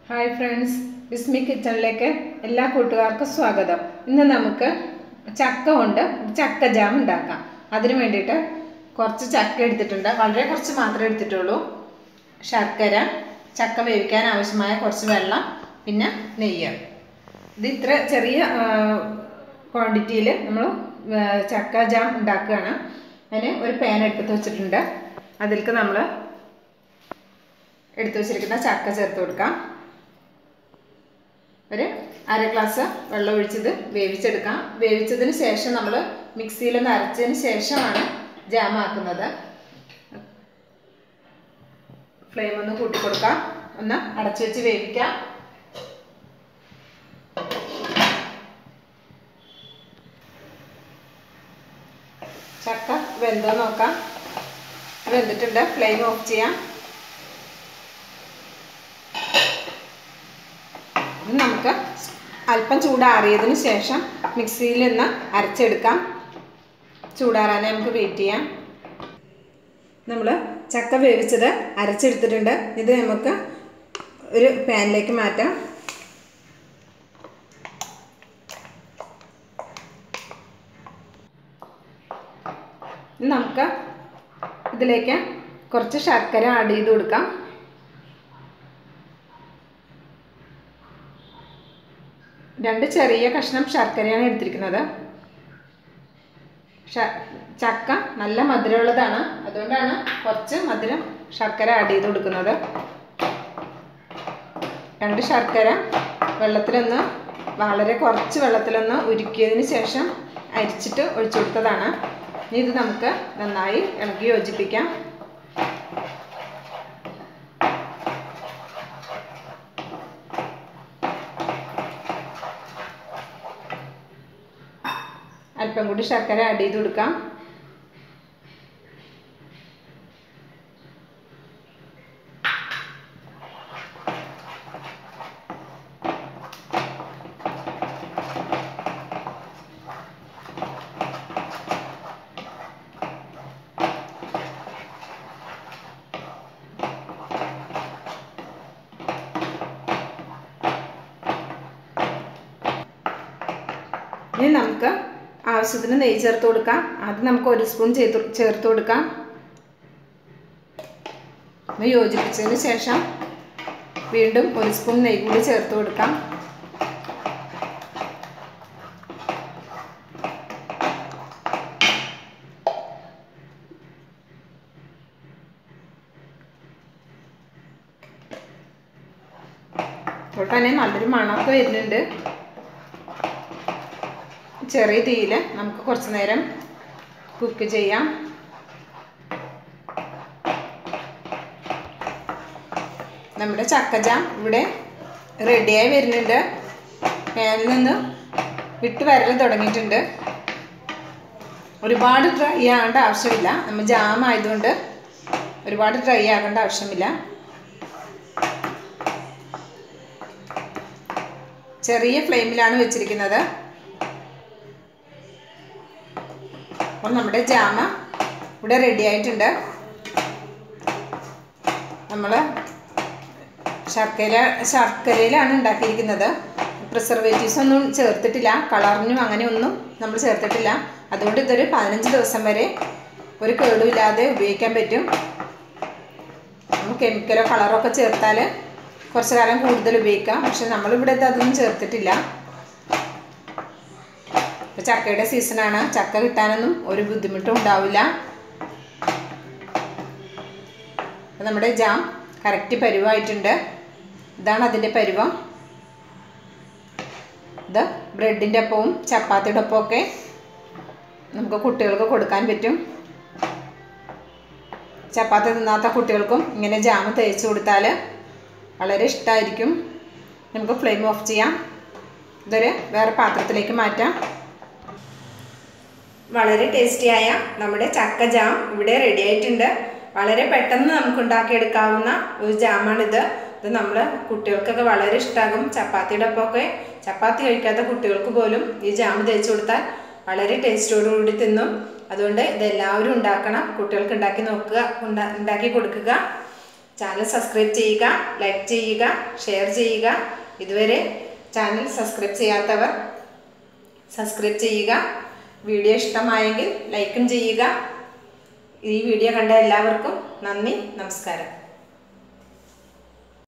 hi friends വിസ്മി കിച്ചണിലേക്ക് എല്ലാ കൂട്ടുകാർക്കും സ്വാഗതം ഇന്ന് നമുക്ക് ചക്ക കൊണ്ട് ചക്ക ജാം ഉണ്ടാക്കാം അതിന് വേണ്ടിയിട്ട് കുറച്ച് ചക്ക എടുത്തിട്ടുണ്ട് വളരെ കുറച്ച് മാത്രമേ എടുത്തിട്ടുള്ളൂ ശർക്കര ചക്ക വേവിക്കാൻ ആവശ്യമായ കുറച്ച് വെള്ളം പിന്നെ നെയ്യ് ഇത് ഇത്ര ചെറിയ ക്വാണ്ടിറ്റിയിൽ നമ്മൾ ചക്ക ജാം ഉണ്ടാക്കുകയാണ് അതിന് ഒരു പാൻ എടുത്ത് വെച്ചിട്ടുണ്ട് അതിലേക്ക് നമ്മൾ എടുത്തു വെച്ചിരിക്കുന്ന ചക്ക ചേർത്ത് കൊടുക്കാം ഒരു അര ഗ്ലാസ് വെള്ളം ഒഴിച്ചത് വേവിച്ചെടുക്കാം വേവിച്ചതിന് ശേഷം നമ്മൾ മിക്സിയിലൊന്ന് അരച്ചതിന് ശേഷമാണ് ജാം ആക്കുന്നത് ഫ്ലെയിം ഒന്ന് കൂട്ടി കൊടുക്കാം ഒന്ന് അടച്ചു വെച്ച് വേവിക്കാം ചക്ക വെന്തോ നോക്കാം വെന്തിട്ടുണ്ട് ഫ്ലെയിം ഓഫ് ചെയ്യാം ഇനി നമുക്ക് അല്പം ചൂടാറിയതിന് ശേഷം മിക്സിയിൽ നിന്ന് അരച്ചെടുക്കാം ചൂടാറാനെ നമുക്ക് വെയിറ്റ് ചെയ്യാം നമ്മൾ ചക്ക വേവിച്ചത് അരച്ചെടുത്തിട്ടുണ്ട് ഇത് നമുക്ക് ഒരു പാനിലേക്ക് മാറ്റാം ഇനി നമുക്ക് ഇതിലേക്ക് കുറച്ച് ശർക്കര ആഡ് ചെയ്ത് കൊടുക്കാം രണ്ട് ചെറിയ കഷ്ണം ശർക്കരയാണ് എടുത്തിരിക്കുന്നത് ചക്ക നല്ല മധുരമുള്ളതാണ് അതുകൊണ്ടാണ് കുറച്ച് മധുരം ശർക്കര ആഡ് ചെയ്ത് കൊടുക്കുന്നത് രണ്ട് ശർക്കര വെള്ളത്തിലൊന്ന് വളരെ കുറച്ച് വെള്ളത്തിലൊന്ന് ഉരുക്കിയതിന് ശേഷം അരിച്ചിട്ട് ഒഴിച്ചു കൊടുത്തതാണ് ഇനി ഇത് നമുക്ക് നന്നായി ഇളക്കി യോജിപ്പിക്കാം അല്പം കൂടി ശർക്കര ആഡ് ചെയ്ത് കൊടുക്കാം ഇനി നമുക്ക് ആവശ്യത്തിന് നെയ്യ് ചേർത്ത് കൊടുക്കാം അത് നമുക്ക് ഒരു സ്പൂൺ ചേർത്ത് ചേർത്ത് കൊടുക്കാം യോജിപ്പിച്ചതിന് ശേഷം വീണ്ടും ഒരു സ്പൂൺ നെയ്യ് കൂടി ചേർത്ത് കൊടുക്കാം ഇപ്പോൾ തന്നെ നല്ലൊരു മണമൊക്കെ വരുന്നുണ്ട് ചെറിയ തീയിൽ നമുക്ക് കുറച്ച് നേരം കുക്ക് ചെയ്യാം നമ്മുടെ ചക്കജാം ഇവിടെ റെഡിയായി വരുന്നുണ്ട് പാനിൽ നിന്ന് വിട്ട് വരൽ തുടങ്ങിയിട്ടുണ്ട് ഒരുപാട് ഡ്രൈ ആകേണ്ട ആവശ്യമില്ല നമ്മൾ ജാം ആയതുകൊണ്ട് ഒരുപാട് ഡ്രൈ ആകേണ്ട ആവശ്യമില്ല ചെറിയ ഫ്ലെയിമിലാണ് വെച്ചിരിക്കുന്നത് അപ്പം നമ്മുടെ ജാമ ഇവിടെ റെഡി ആയിട്ടുണ്ട് നമ്മൾ ശർക്കര ശർക്കരയിലാണ് ഉണ്ടാക്കിയിരിക്കുന്നത് പ്രിസർവേറ്റീവ്സ് ഒന്നും ചേർത്തിട്ടില്ല കളറിനും അങ്ങനെ ഒന്നും നമ്മൾ ചേർത്തിട്ടില്ല അതുകൊണ്ട് ഇതൊരു പതിനഞ്ച് ദിവസം വരെ ഒരു കേടുമില്ലാതെ ഉപയോഗിക്കാൻ പറ്റും നമ്മൾ കെമിക്കലോ കളറോ ഒക്കെ ചേർത്താൽ കുറച്ച് കാലം കൂടുതൽ ഉപയോഗിക്കാം പക്ഷെ നമ്മളിവിടെ അതൊന്നും ചേർത്തിട്ടില്ല ഇപ്പോൾ ചക്കയുടെ സീസണാണ് ചക്ക കിട്ടാനൊന്നും ഒരു ബുദ്ധിമുട്ടും ഉണ്ടാവില്ല നമ്മുടെ ജാം കറക്റ്റ് പരുവായിട്ടുണ്ട് ഇതാണ് അതിൻ്റെ പരുവം ഇത് ബ്രെഡിൻ്റെ ഒപ്പവും ചപ്പാത്തിയുടെ ഒപ്പമൊക്കെ നമുക്ക് കുട്ടികൾക്ക് കൊടുക്കാൻ പറ്റും ചപ്പാത്തി തിന്നാത്ത കുട്ടികൾക്കും ഇങ്ങനെ ജാം തേച്ച് കൊടുത്താൽ വളരെ ഇഷ്ടമായിരിക്കും നമുക്ക് ഫ്ലെയിം ഓഫ് ചെയ്യാം ഇതൊരു വേറെ പാത്രത്തിലേക്ക് മാറ്റാം വളരെ ടേസ്റ്റിയായ നമ്മുടെ ചക്ക ജാം ഇവിടെ റെഡി ആയിട്ടുണ്ട് വളരെ പെട്ടെന്ന് നമുക്ക് ഉണ്ടാക്കിയെടുക്കാവുന്ന ഒരു ജാമാണിത് ഇത് നമ്മൾ കുട്ടികൾക്കൊക്കെ വളരെ ഇഷ്ടമാകും ചപ്പാത്തിയുടെ ഒപ്പമൊക്കെ ചപ്പാത്തി കഴിക്കാത്ത കുട്ടികൾക്ക് പോലും ഈ ജാം തേച്ച് കൊടുത്താൽ വളരെ ടേസ്റ്റോടുകൂടി തിന്നും അതുകൊണ്ട് ഇതെല്ലാവരും ഉണ്ടാക്കണം കുട്ടികൾക്ക് ഉണ്ടാക്കി നോക്കുക ഉണ്ടാക്കി കൊടുക്കുക ചാനൽ സബ്സ്ക്രൈബ് ചെയ്യുക ലൈക്ക് ചെയ്യുക ഷെയർ ചെയ്യുക ഇതുവരെ ചാനൽ സബ്സ്ക്രൈബ് ചെയ്യാത്തവർ സബ്സ്ക്രൈബ് ചെയ്യുക വീഡിയോ ഇഷ്ടമായെങ്കിൽ ലൈക്കും ചെയ്യുക ഈ വീഡിയോ കണ്ട എല്ലാവർക്കും നന്ദി നമസ്കാരം